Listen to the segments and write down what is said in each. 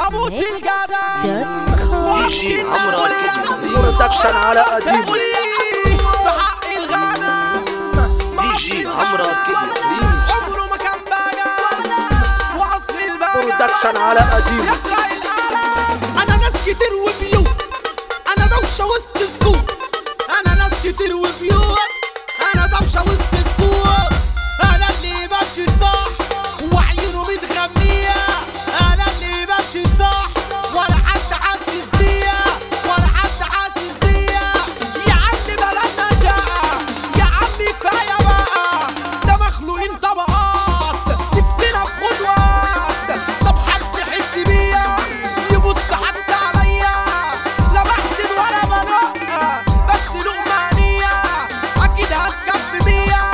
ابو ميكس سلقادة دوت كوم يجي عمرو الكذب برودكشن على قديم بحق الغنم يجي عمرو الكذب ريمكس عمره ما كان باقى واصل الباقى برودكشن على قديم يقرأ القلم انا ناس كتير وبيوت انا دوشة وسط سكوت انا ناس كتير وبيوت انا دوشة وسط سكوت انا اللي بمشي صح وعيونه متغمية انا اللي بمشي صح ولا حد حاسس بيا ولا حد حاسس بيا يا عم بلدنا شقة يا عم كفاية بقى ده مخلوقين طبقات نفسنا في خطوات طب حد يحس بيا يبص حتى عليا لا بحسد ولا برق بس لقمانية أكيد هتكفي بيا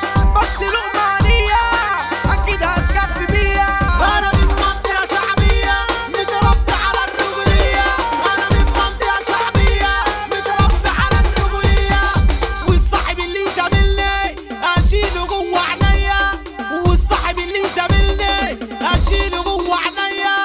بس لقمانية أكيد هتكفي بيا أنا من منطقة شعبية متربي على الرجولية أنا من منطقة شعبية متربي على الرجولية والصاحب اللي زاملني أشيله جوه عينيا والصاحب اللي زاملني أشيله جوه عينيا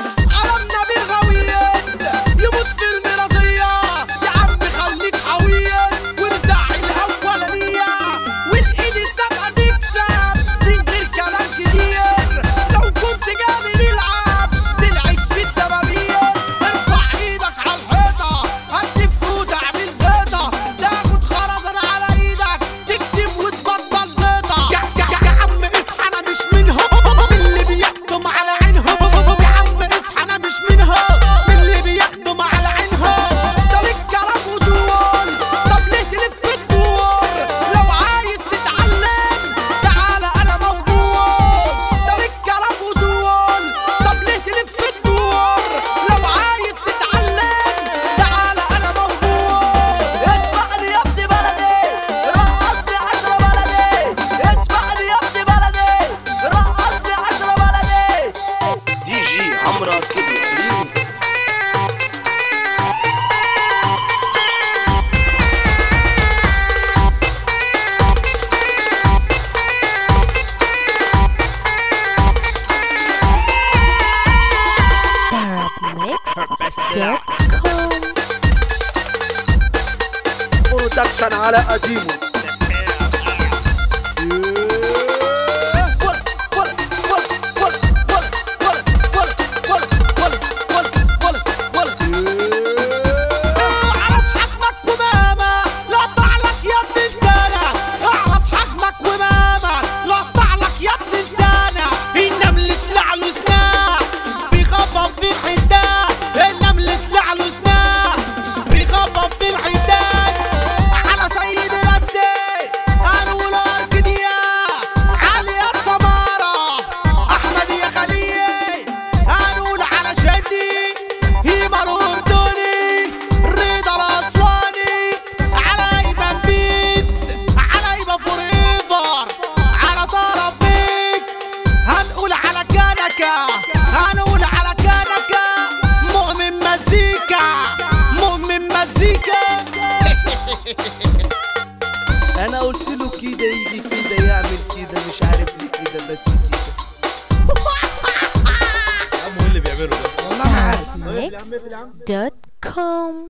قلمنا بالغويين يموت في المرازية يا عم خليك حويا وارزع الأولانية والإيد السابقة تكسب من غير كلام كتير لو كنت جامد العب تلعش الدبابير ارفع ايدك على الحيطة هتلف وتعمل زيطة تاخد خرزان على ايدك تكتب وتبطل زيطة يا, يا, يا عم اصحى انا مش منهم اللي بيحكم على عينهم يا عم اصحى انا مش منهم اللي بيخدم على عينهم ده ليك كلام وزول طب ليه تلف الدور لو عايز تتعلم تعالى انا موجود ده ليك كلام وزول طب ليه تلف الدور لو عايز تتعلم تعالى انا موجود اسمعني يا ابن بلدي رقصني عشرة بلدي اسمعني يا ابن بلدي رقصني عشرة بلدي دي جي عمرو الكذب ريمكس Arab Mix دوت كوم برودكشن على قديمه اعرف حجمك وماما لا اقطع لك يا ابن لسانك اعرف حجمك وماما لا اقطع لك يا ابن لسانك النمل طلع له سنان بيخبط في الحيتان النمل طلع له سنان بيخبط في الحيتان على سيد رسي هنقول اركديا علي يا سمارة احمد يا خليل هنقول على شدي هيما الاردني رضا الاسواني على ايمن بيتس على ايمن فور ايفر على طرب ميكس هنقول على كنكة هنقول على كنكة مؤمن مزيكا مؤمن مزيكا انا قلت له كده يجي كده يعمل كده مش عارف ليه كده بس كده Arab Mix دوت كوم